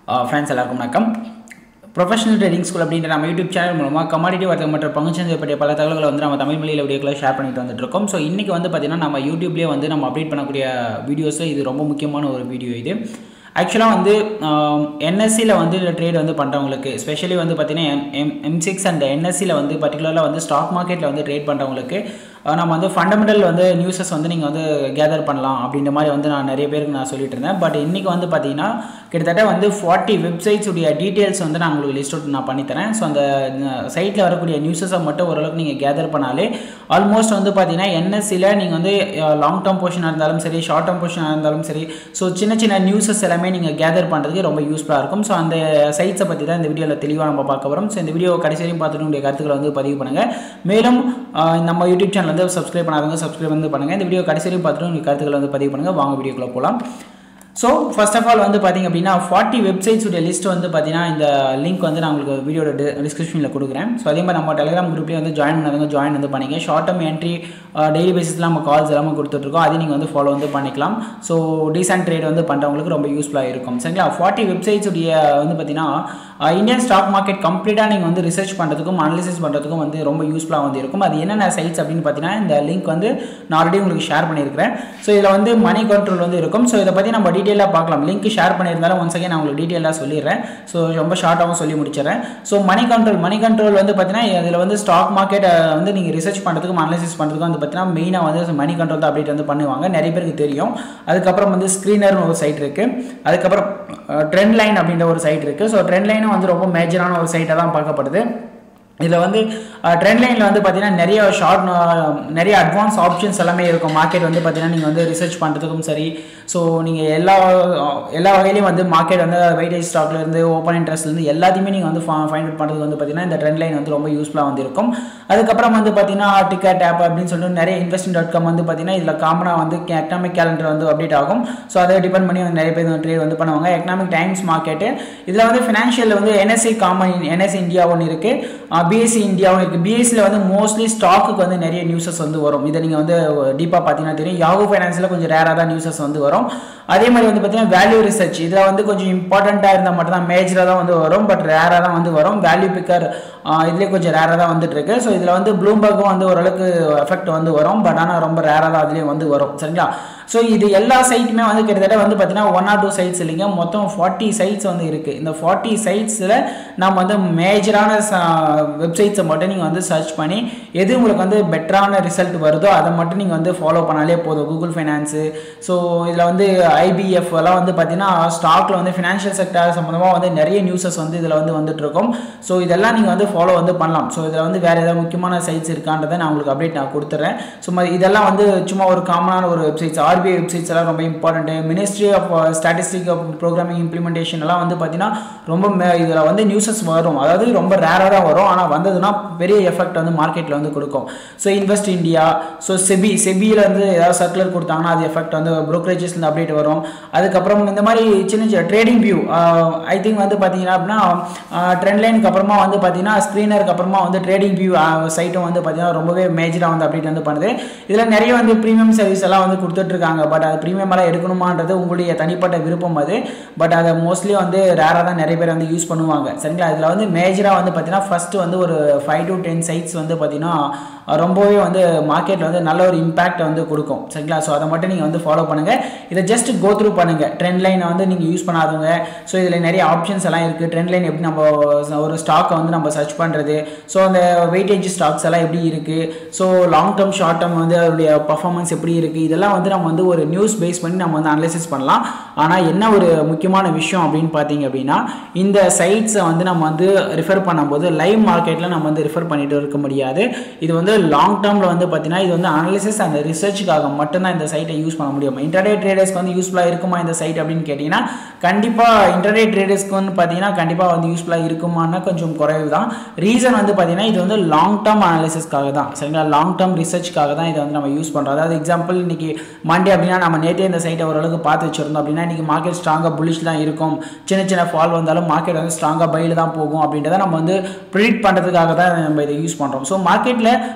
friends எல்லாருக்கும் வணக்கம் professional trading school அப்படின்ற நம்ம யூடியூப் சேனல் மூலமாக கமாடிட்டி வர்த்தகம் மற்றும் பங்குச்சந்தை பற்றிய பல தகவல்களை வந்து நம்ம தமிழ் மொழியில் வீடியோக்களை ஷேர் பண்ணிட்டு வந்துட்டு இருக்கோம் ஸோ இன்றைக்கி வந்து பார்த்திங்கன்னா நம்ம யூடியூப்லேயே வந்து நம்ம அப்டேட் பண்ணக்கூடிய வீடியோஸில் இது ரொம்ப முக்கியமான ஒரு வீடியோ இது ஆக்சுவலாக வந்து என்எஸ்சியில் வந்து ட்ரேட் வந்து பண்ணுறவங்களுக்கு ஸ்பெஷலி வந்து பார்த்திங்கன்னா M M M six and என்எஸ்சியில் வந்து பர்டிகுலராக வந்து ஸ்டாக் மார்க்கெட்டில் வந்து ட்ரேட் பண்ணுறவங்களுக்கு நம்ம வந்து ஃபண்டமெண்டல் வந்து நியூஸஸ் வந்து நீங்கள் வந்து கேதர் பண்ணலாம் அப்படின்ற மாதிரி வந்து நான் நிறைய பேருக்கு நான் சொல்லிட்டு இருந்தேன் பட் இன்றைக்கி வந்து பார்த்தீங்கன்னா கிட்டத்தட்ட வந்து ஃபார்ட்டி வெப்சைட்ஸ் உடைய டீட்டெயில்ஸ் வந்து நான் உங்களுக்கு லிஸ்ட் அவுட் நான் பண்ணித்தரேன் ஸோ அந்த சைட்டில் வரக்கூடிய நியூஸஸை மட்டும் ஓரளவுக்கு நீங்கள் கேதர் பண்ணாலே ஆல்மோஸ்ட் வந்து பார்த்தீங்கன்னா என்எஸ்சியில் நீங்கள் வந்து லாங் டேர்ம் போர்ஷனாக இருந்தாலும் சரி ஷார்ட் டேர்ம் போர்ஷனாக இருந்தாலும் சரி ஸோ சின்ன சின்ன நியூஸஸ் எல்லாமே நீங்கள் கேதர் பண்ணுறதுக்கு ரொம்ப யூஸ்ஃபுல்லாக இருக்கும் ஸோ அந்த சைட்ஸை பற்றி தான் இந்த வீடியோவில் தெளிவாக நம்ம பார்க்க போகிறோம் ஸோ இந்த வீடியோ கடைசி வரையும் பார்த்துட்டு உங்களுடைய கருத்துக்களை வந்து பதிவு பண்ணுங்கள் மேலும் நம்ம யூடியூப் சேனல் வந்து சப்ஸ்கிரைப் பண்ணாதவங்க சப்ஸ்கிரைப் வந்து பண்ணுங்கள் இந்த வீடியோ கடைசி வரையும் பார்த்துட்டு உங்கள் கருத்துக்களை வந்து பதிவு பண்ணுங்கள் வாங்க வீடியோக்குள்ளே போகலாம் ஸோ ஃபர்ஸ்ட் ஆஃப் ஆல் வந்து பார்த்திங்க அப்படின்னா ஃபார்ட்டி வெப்சைட்ஸ் உடைய லிஸ்ட் வந்து பார்த்தீங்கன்னா இந்த லிங்க் வந்து நான் உங்களுக்கு வீடியோட டிஸ்கிரிப்ஷனில் கொடுக்குறேன் ஸோ அதே மாதிரி நம்ம டெலிகிராம் குரூப்லேயே வந்து ஜாயின் பண்ணாதவங்க ஜாயின் வந்து பண்ணிங்க ஷார்ட் டேர்ம் என்ட்ரி டெய்லி பேசிஸில் நம்ம கால்ஸ் எல்லாமே கொடுத்துட்ருக்கோம் அதையும் நீங்கள் வந்து ஃபாலோ வந்து பண்ணிக்கலாம் ஸோ டீசன்ட் ட்ரேட் வந்து பண்ணுறவங்களுக்கு ரொம்ப யூஸ்ஃபுல்லாக இருக்கும் சரிங்களா ஃபார்ட்டி வெப்சைட்ஸ் உடைய வந்து பார்த்தீங்கன்னா இந்தியன் ஸ்டாக் மார்க்கெட் கம்ப்ளீட்டாக நீங்கள் வந்து ரிசர்ச் பண்ணுறதுக்கும் அனலிசிஸ் பண்ணுறதுக்கும் வந்து ரொம்ப யூஸ்ஃபுல்லாக வந்து இருக்கும் அது என்னென்ன சைட்ஸ் அப்படின்னு பார்த்தீங்கன்னா இந்த லிங்க் வந்து நான் ஆல்ரெடி உங்களுக்கு ஷேர் பண்ணியிருக்கிறேன் ஸோ இதில் வந்து மணி கண்ட்ரோல் வந்து இருக்கும் ஸோ இதை பற்றி நம்ம டீட்டெயிலாக பார்க்கலாம் லிங்க் ஷேர் பண்ணியிருந்தாலும் ஒன்ஸ் அகேன் நான் உங்களுக்கு டீட்டெயிலாக சொல்லிடுறேன் ஸோ ரொம்ப ஷார்ட்டாகவும் சொல்லி முடிச்சிடறேன் so money control money control வந்து பார்த்தீங்கன்னா இதில் வந்து ஸ்டாக் மார்க்கெட் வந்து நீங்கள் ரிசர்ச் பண்ணுறதுக்கும் அனலிசிஸ் பண்ணுறதுக்கும் வந்து பார்த்தீங்கன்னா மெயினாக வந்து மணி கண்ட்ரோல் தான் அப்டேட் வந்து பண்ணுவாங்க நிறைய பேருக்கு தெரியும் அதுக்கப்புறம் வந்து ஸ்க்ரீனர்னு ஒரு சைட் இருக்குது அதுக்கப்புறம் ட்ரெண்ட் லைன் அப்படின்ற ஒரு சைட் இருக்குது ஸோ ட்ரெண்ட் லைனும் வந்து ரொம்ப மேஜரான ஒரு சைட்டாக தான் பார்க்கப்படுது இதில் வந்து ட்ரெண்ட் லைனில் வந்து பார்த்தீங்கன்னா நிறைய ஷார்ட் நிறைய அட்வான்ஸ் ஆப்ஷன்ஸ் எல்லாமே இருக்கும் மார்க்கெட் வந்து பார்த்தீங்கன்னா நீங்கள் வந்து ரிசர்ச் பண்ணுறதுக்கும் சரி ஸோ நீங்கள் எல்லா எல்லா வகையிலையும் வந்து மார்க்கெட் வந்து வெயிட்டேஜ் ஸ்டாக்லேருந்து ஓப்பன் இன்ட்ரெஸ்ட்லேருந்து எல்லாத்தையுமே நீங்கள் வந்து ஃபைண்ட் அவுட் பண்ணுறதுக்கு வந்து பார்த்தீங்கன்னா இந்த ட்ரெண்ட் லைன் வந்து ரொம்ப யூஸ்ஃபுல்லாக வந்து இருக்கும் அதுக்கப்புறம் வந்து பார்த்தீங்கன்னா டிக்கெட் ஆப் அப்படின்னு சொல்லிட்டு நிறைய இன்வெஸ்டிங் டாட் காம் வந்து பார்த்தீங்கன்னா இதில் காமனாக வந்து எக்கனாமிக் கேலண்டர் வந்து அப்டேட் ஆகும் ஸோ அதை டிபெண்ட் பண்ணி வந்து நிறைய பேர் ட்ரேட் வந்து பண்ணுவாங்க எக்கனாமிக் டைம்ஸ் மார்க்கெட்டு இதில் வந்து ஃபினான்ஷியல் வந்து என்எஸ்சி காமன் என்எஸ்சி இந்தியா ஒன்று இருக்குது பிஎஸ்சி இந்தியாவும் இருக்குது பிஎஸ்சியில் வந்து மோஸ்ட்லி ஸ்டாக்குக்கு வந்து நிறைய நியூஸஸ் வந்து வரும் இதை நீங்கள் வந்து டீப்பாக பார்த்தீங்கன்னா தெரியும் யாகு ஃபைனான்ஸில் கொஞ்சம் ரேராக தான் நியூஸஸ் வந்து வரும் அதே மாதிரி வந்து பார்த்தீங்கன்னா வேல்யூ ரிசர்ச் இதில் வந்து கொஞ்சம் இம்பார்ட்டண்ட்டாக இருந்தால் மட்டும் தான் மேஜராக தான் வந்து வரும் பட் ரேராக தான் வந்து வரும் வேல்யூ பிக்கர் இதுலேயே கொஞ்சம் ரேராக தான் வந்துட்டு இருக்கு ஸோ இதில் வந்து ப்ளூம்பர்க்கும் வந்து ஓரளவுக்கு எஃபெக்ட் வந்து வரும் பட் ஆனால் ரொம்ப ரேராக தான் அதுலேயும் வந்து வரும் சரிங்களா ஸோ இது எல்லா சைட்டுமே வந்து கிட்டத்தட்ட வந்து பார்த்தீங்கன்னா ஒன் ஆர் டூ சைட்ஸ் இல்லைங்க மொத்தம் ஃபார்ட்டி சைட்ஸ் வந்து இருக்குது இந்த ஃபார்ட்டி சைட்ஸில் நம்ம வந்து மேஜரான வெப்சைட்ஸை மட்டும் நீங்கள் வந்து சர்ச் பண்ணி எது உங்களுக்கு வந்து பெட்டரான ரிசல்ட் வருதோ அதை மட்டும் நீங்கள் வந்து ஃபாலோ பண்ணாலே போதும் கூகுள் ஃபைனான்ஸு ஸோ இதில் வந்து ஐபிஎஃப் எல்லாம் வந்து பார்த்தீங்கன்னா ஸ்டாக்கில் வந்து ஃபினான்ஷியல் செக்டர் சம்மந்தமாக வந்து நிறைய நியூஸஸ் வந்து இதில் வந்து வந்துட்டு இருக்கும் ஸோ இதெல்லாம் நீங்கள் வந்து ஃபாலோ வந்து பண்ணலாம் ஸோ இதில் வந்து வேறு ஏதாவது முக்கியமான சைட்ஸ் இருக்கான்றதை நான் உங்களுக்கு அப்டேட் நான் கொடுத்துட்றேன் ஸோ இதெல்லாம் வந்து சும்மா ஒரு காமனான ஒரு வெப்சைட்ஸ் ஆர்பிஐ வெப்சைட்ஸ் எல்லாம் ரொம்ப important ministry of statistic of programming implementation எல்லாம் வந்து பார்த்தீங்கன்னா ரொம்ப இதில் வந்து நியூஸஸ் வரும் அதாவது ரொம்ப ரேராக தான் வரும் ஆனால் வந்ததுன்னா பெரிய எஃபெக்ட் வந்து மார்க்கெட்டில் வந்து கொடுக்கும் so invest India so SEBI செபியில் வந்து ஏதாவது சர்க்குலர் கொடுத்தாங்கன்னா அது எஃபெக்ட் வந்து ப்ரோக்கரேஜஸ்லேருந்து அப்டேட் வரும் அதுக்கப்புறம் இந்த மாதிரி சின்ன சின்ன ட்ரேடிங் வியூ ஐ திங்க் வந்து பார்த்தீங்கன்னா அப்படின்னா ட்ரெண்ட் லைனுக்கு அப்புறமா வந்து பார்த்தீங்கன்னா ஸ்க்ரீனருக்கு அப்புறமா வந்து ட்ரேடிங் வியூ சைட்டும் வந்து பார்த்தீங்கன்னா ரொம்பவே மேஜராக வந்து அப்டேட் வந்து பண்ணுது இதில் நிறைய வந்து ப்ரீமியம் சர்வீஸ் எல்லாம் வந்து கொடுத்துட்ருக்காங்க பட் அது ப்ரீமியம் எல்லாம் எடுக்கணுமான்றது உங்களுடைய தனிப்பட்ட விருப்பம் அது பட் அதை மோஸ்ட்லி வந்து ரேராக தான் நிறைய பேர் வந்து யூஸ் பண்ணுவாங்க சரிங்களா இதில் வந்து மேஜராக வந்து பார்த்தீங்கன்னா ஃபஸ்ட்டு வந்து ஒரு ஃபைவ் டு டென் சைட்ஸ் வந்து பார்த்தீங்கன்னா ரொம்பவே வந்து மார்க்கெட்டில் வந்து நல்ல ஒரு இம்பாக்ட் வந்து கொடுக்கும் சரிங்களா ஸோ அதை மட்டும் நீங்கள் வந்து ஃபாலோ பண்ணுங்கள் இதை ஜஸ்ட் கோ த்ரூ பண்ணுங்கள் ட்ரெண்ட் லைனை வந்து நீங்கள் யூஸ் பண்ணாதவங்க ஸோ இதில் நிறைய ஆப்ஷன்ஸ் எல்லாம் இருக்குது ட்ரெண்ட் லைன் எப்படி நம்ம ஒரு ஸ்டாக்கை வந்து நம்ம சர்ச் பண்ணுறது ஸோ அந்த வெயிட்டேஜ் ஸ்டாக்ஸ் எல்லாம் எப்படி இருக்குது so long term short term வந்து அதோடைய பர்ஃபார்மன்ஸ் எப்படி இருக்குது இதெல்லாம் வந்து நம்ம வந்து ஒரு நியூஸ் பேஸ் பண்ணி நம்ம வந்து அனலைசிஸ் பண்ணலாம் ஆனால் என்ன ஒரு முக்கியமான விஷயம் அப்படின்னு பார்த்தீங்க அப்படின்னா இந்த சைட்ஸை வந்து நம்ம வந்து ரிஃபர் பண்ணும்போது லைவ் மார்க்கெட்டில் நம்ம வந்து ரிஃபர் பண்ணிட்டு இருக்க முடியாது இது வந்து லாங் டேர்மில் வந்து பார்த்தீங்கன்னா இது வந்து அனலிசிஸ் அந்த ரிசர்ச்சுக்காக மட்டும்தான் இந்த சைட்டை யூஸ் பண்ண முடியும் இன்டர்டே ட்ரேடர்ஸ்க்கு வந்து யூஸ்ஃபுல்லாக இருக்குமா இந்த சைட் அப்படின்னு கேட்டிங்கன்னா கண்டிப்பாக இன்டர்டே ட்ரேடர்ஸ்க்கு வந்து பார்த்தீங்கன்னா கண்டிப்பாக வந்து யூஸ்ஃபுல்லாக இருக்குமான்னு கொஞ்சம் குறைவு தான் ரீசன் வந்து பார்த்தீங்கன்னா இது வந்து லாங் டேர்ம் அனாலிசிஸ்க்காக தான் சரிங்களா லாங் டேர்ம் ரிசர்ச்சுக்காக தான் இதை வந்து நம்ம யூஸ் பண்ணுறோம் அதாவது எக்ஸாம்பிள் இன்னைக்கு மண்டே அப்படின்னா நம்ம நேற்றே இந்த சைட்டை ஓரளவுக்கு பார்த்து வச்சிருந்தோம் அப்படின்னா இன்றைக்கி மார்க்கெட் ஸ்ட்ராங்காக புலிஷ் தான் இருக்கும் சின்ன சின்ன ஃபால் வந்தாலும் மார்க்கெட் வந்து ஸ்ட்ராங்காக பையில் தான் போகும் அப்படின்றத நம்ம வந்து ப்ரிடிக்ட் பண்ணுறதுக்காக தான் நம்ம இதை யூஸ் பண்ணுறோம் ஸோ மார்க்கெட்டில்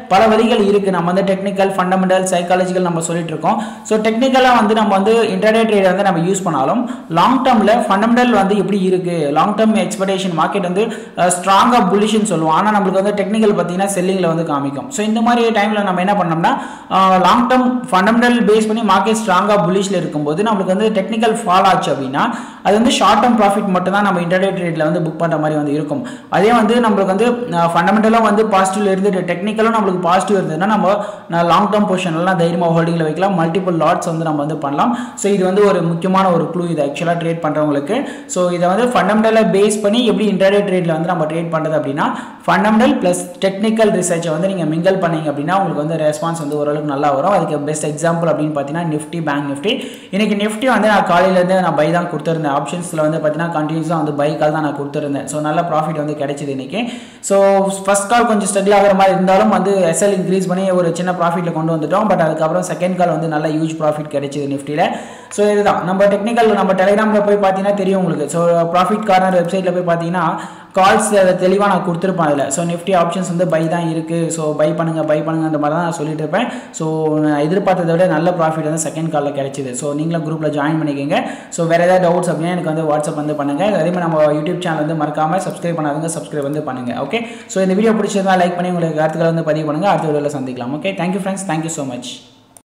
பல வழிகள் இருக்குது நம்ம வந்து டெக்னிக்கல் ஃபண்டமெண்டல் சைக்காலஜிக்கல் நம்ம சொல்லிட்டு இருக்கோம் ஸோ டெக்னிக்கலாக வந்து நம்ம வந்து இன்டர்டே ட்ரேட் வந்து நம்ம யூஸ் பண்ணாலும் லாங் டேர்மில் ஃபண்டமெண்டல் வந்து எப்படி இருக்குது லாங் டேர்ம் எக்ஸ்பெக்டேஷன் மார்க்கெட் வந்து ஸ்ட்ராங்காக புல்லிஷ்னு சொல்லுவோம் ஆனால் நம்மளுக்கு வந்து டெக்னிக்கல் பார்த்தீங்கன்னா செல்லிங்கில் வந்து காமிக்கும் ஸோ இந்த மாதிரி டைமில் நம்ம என்ன பண்ணோம்னா லாங் டேர்ம் ஃபண்டமெண்டல் பேஸ் பண்ணி மார்க்கெட் ஸ்ட்ராங்காக புல்லிஷில் இருக்கும்போது நம்மளுக்கு வந்து டெக்னிக்கல் ஃபால் ஆச்சு அப்படின்னா அது வந்து ஷார்ட் டேர்ம் ப்ராஃபிட் மட்டும் தான் நம்ம இன்டர்டே ட்ரேடில் வந்து புக் பண்ணுற மாதிரி வந்து இருக்கும் அதே வந்து நம்மளுக்கு வந்து ஃபண்டமெண்டலாக வந்து பாசிட்டிவ் இருந்துட்டு டெக்னிக்கலும் நம்மளுக்கு பாசிட்டிவ் இருந்ததுன்னா நம்ம லாங் டேர்ம் பொசிஷன்லாம் தைரியமாக ஹோல்டிங்கில் வைக்கலாம் மல்டிபிள் லாட்ஸ் வந்து நம்ம வந்து பண்ணலாம் ஸோ இது வந்து ஒரு முக்கியமான ஒரு க்ளூ இது ஆக்சுவலாக ட்ரேட் பண்ணுறவங்களுக்கு ஸோ இதை வந்து ஃபண்டமெண்டலாக பேஸ் பண்ணி எப்படி இன்டர்டே ட்ரேடில் வந்து நம்ம ட்ரேட் பண்ணுறது அப்படின்னா ஃபண்டமெண்டல் ப்ளஸ் டெக்னிக்கல் ரிசர்ச்சை வந்து நீங்கள் மிங்கல் பண்ணீங்க அப்படின்னா உங்களுக்கு வந்து ரெஸ்பான்ஸ் வந்து ஓரளவுக்கு நல்லா வரும் அதுக்கு பெஸ்ட் எக்ஸாம்பிள் அப்படின்னு பார்த்தீங்கன்னா நிஃப்டி பேங்க் நிஃப்டி இன்னைக்கு நிஃப்டி வந்து நான் காலையிலேருந்து நான் பை தான் கொடுத்துருந்தேன் ஆப்ஷன்ஸில் வந்து பார்த்தீங்கன்னா கண்டினியூஸாக வந்து பை கால் தான் நான் கொடுத்துருந்தேன் ஸோ நல்ல ப்ராஃபிட் வந்து கிடைச்சிது இன்னைக்கு ஸோ ஃபஸ்ட் கால் கொஞ்சம் ஸ்ட்ரகிள் ஆகிற மாதிரி இருந்தாலும் வந்து எஸ்எல் இன்க்ரீஸ் பண்ணி ஒரு சின்ன ப்ராஃபிட்டில் கொண்டு வந்துட்டோம் பட் அதுக்கப்புறம் செகண்ட் கால் வந்து நல்ல ஹியூஜ் ப்ராஃபிட் கிடைச்சிது நிஃப்டியில் ஸோ இதுதான் நம்ம டெக்னிக்கல் நம்ம டெலிகிராமில் போய் பார்த்தீங்கன்னா தெரியும் உங்களுக்கு ஸோ ப்ராஃபிட் கார்னர் வெப்சைட்டில் போய் பார்த்தீங்கன்னா கால்ஸ் அதை தெளிவாக நான் கொடுத்துருப்பேன் அதில் ஸோ நிஃப்டி ஆப்ஷன்ஸ் வந்து பை தான் இருக்குது ஸோ பை பண்ணுங்கள் பை பண்ணுங்க அந்த மாதிரி தான் நான் சொல்லிட்டு இருப்பேன் ஸோ நான் எதிர்பார்த்ததை விட நல்ல ப்ராஃபிட் வந்து செகண்ட் காலில் கிடைச்சிது ஸோ நீங்களும் குரூப்பில் ஜாயின் பண்ணிக்கோங்க ஸோ வேறு ஏதாவது டவுட்ஸ் அப்படின்னா எனக்கு வந்து வாட்ஸ்அப் வந்து பண்ணுங்கள் அதே மாதிரி நம்ம யூடியூப் சேனல் வந்து மறக்காமல் சப்ஸ்கிரைப் பண்ணாதுங்க சப்ஸ்கிரைப் வந்து பண்ணுங்கள் ஓகே ஸோ இந்த வீடியோ பிடிச்சிருந்தா லைக் பண்ணி உங்களுக்கு கருத்துக்களை வந்து பதிவு பண்ணுங்கள் அடுத்த வீடியோவில் சந்திக்கலாம் okay thank you friends thank you so much